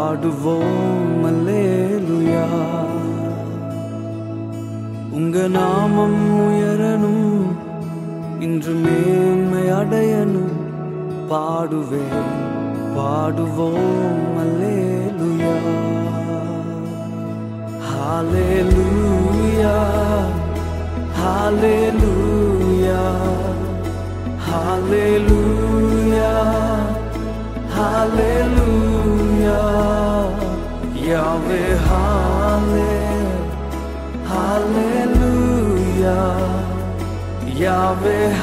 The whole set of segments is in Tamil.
பாடுவோம் அல்லேலுயா உங்க நாமம் உயரணும் இன்று மேன்மை அடையணும் பாடுவேன் பாடுவோம் அல்லேலுயா ஹalleluya ஹalleluya ஹalleluya ஹalleluya யாவே ஹalleluya Hallelujah, Yahweh,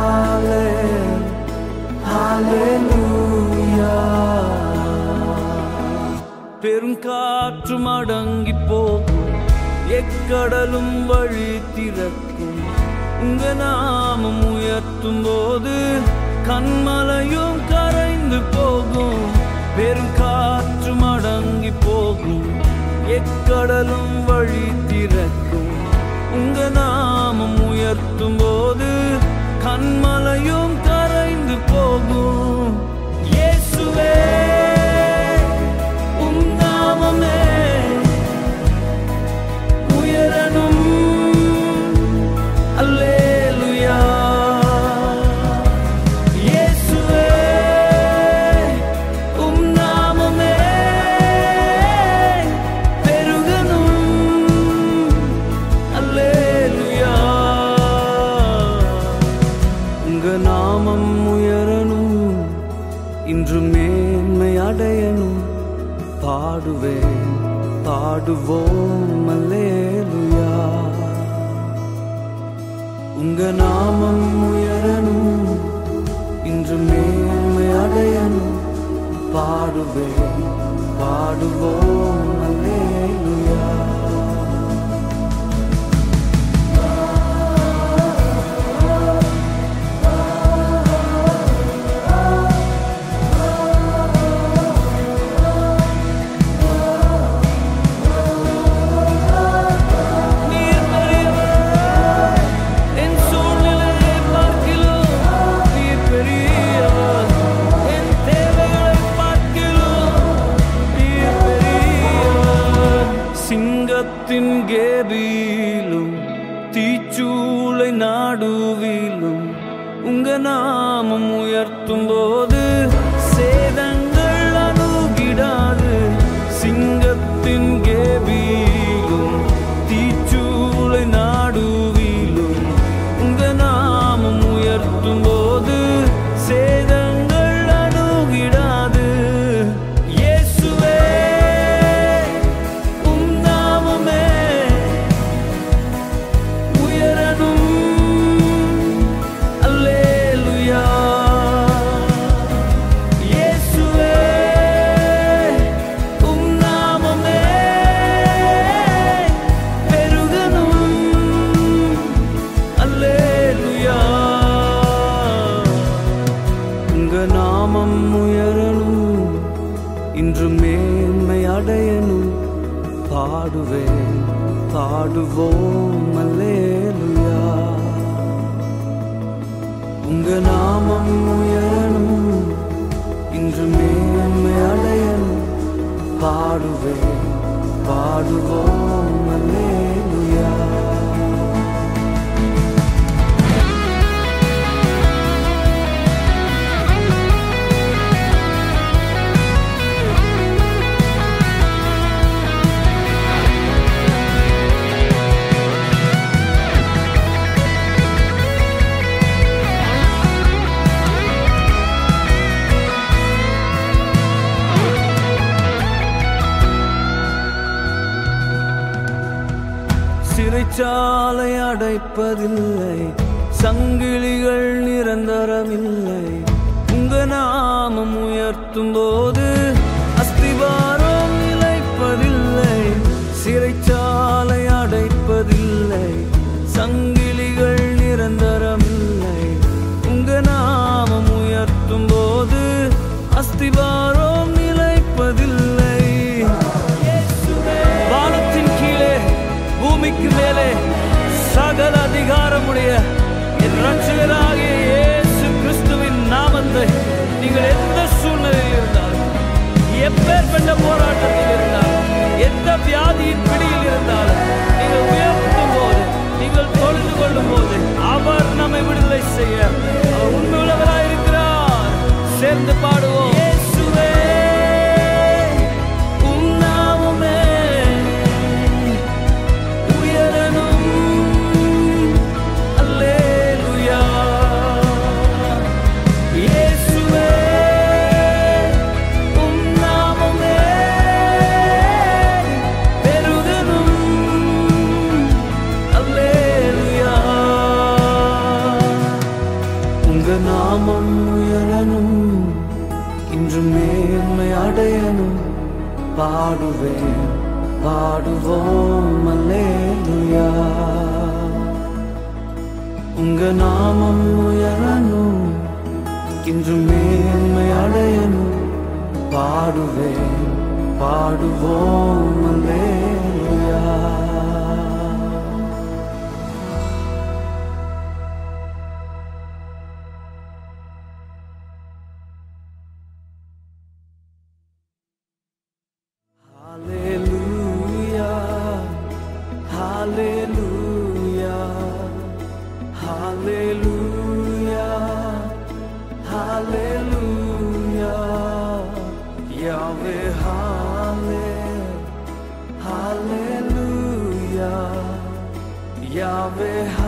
Hallelujah. பெருங்காற்றும் அடங்கி போகும் எக்கடலும் வழி திறக்கும் உங்க நாமம் உயர்த்தும் போது கண்மலையும் கரைந்து போகும் பெருங்காற்றும் அடங்கி போகும் எக்கடலும் வழி திறக்கும் உங்க நாமம் உயர்த்தும் போது கண்மலையும் கரைந்து போகும் இயேசுவே உம் நாமமே உயரணும் அல்லேலுயா இயேசுவே உம் நாமமே பெருகணும் அல்லேலுயா உங்க நாமம் உயரணும் இன்று மேன்மை அடையணும் பாடுவேன் பாடுவோம் அல்லேலுயா உங்க நாமம் உயரணும் இன்று மேன்மை அடையணும் பாடுவேன் பாடுவோம் அல்லேலுயா நீர் பெரியவர், என் சூழ்நிலையை பார்க்கிலும் நீர் பெரியவர். என் தேவைகளை பார்க்கிலும் நீர் பெரியவர். சிங்கத்தின் கேபிலும் தீச்சூளை நாடுவிலும் உங்க நாமம் உயர்த்தும் போது சேதங்கள் அணுகிடாது சிங்கத்தின் கேபிலும் தீச்சூளை நாடுவிலும் உங்க நாமம் உயர்த்தும் போது சேதங்கள் அணுகிடாது இயேசுவே உம் நாமமே உயரணும் அல்லேலுயா இயேசுவே உம் நாமமே பெருகணும் அல்லேலுயா உங்க நாமம் உயரணும் இன்று மேன்மை அடையணும் பாடுவேன் பாடுவோம் அல்லேலுயா உங்க நாமம் உயரணும் இன்று மேன்மை அடையணும் பாடுவேன் பாடுவோம் அல்லேலுயா சிறைச்சாலை அடைப்பதில்லை சங்கிலிகள் நிரந்தரமில்லை உங்க நாமம் உயர்த்தும் போது அஸ்திவாரம் நிலைப்பதில்லை சிறைச்சாலை அடைப்பதில்லை சங்கிலிகள் நிரந்தரமில்லை உங்க நாமம் உயர்த்தும் போது அஸ்திவாரம் நிலைப்பதில்லை வானத்தின் கீழே பூமிக்கு மேலே சகல அதிகாரமுடைய என் ரட்சகராகிய இயேசு கிறிஸ்துவின் நாமத்தை நீங்கள் எந்த சூழ்நிலையில் இருந்தாலும் எப்பேற்பட்ட போராட்டத்தில் இருந்தாலும் எந்த வியாதியின் பிடியில் இருந்தாலும் நீங்கள் உயர்த்தும் போது நீங்கள் தொழுது கொள்ளும் போது அவர் நம்மை விடுதலை செய்ய அவர் உண்மையுள்ளவராய் இருக்கிறார் சேர்ந்து பாடுவோம் இயேசுவே உம் நாமமே உயரணும் அல்லேலூயா இயேசுவே உம் நாமமே பெருகணும் அல்லேலூயா உங்க நாமம் உயரணும் இன்று மேன்மை அடையணும் பாடுவேன் பாடுவோம் அல்லேலூயா உங்க நாமம் உயரணும் இன்று மேன்மை அடையணும் பாடுவேன் பாடுவோம் அல்லேலூயா Hallelujah, hallelujah, hallelujah, hallelujah. Yahweh, hallelujah, hallelujah, Yahweh,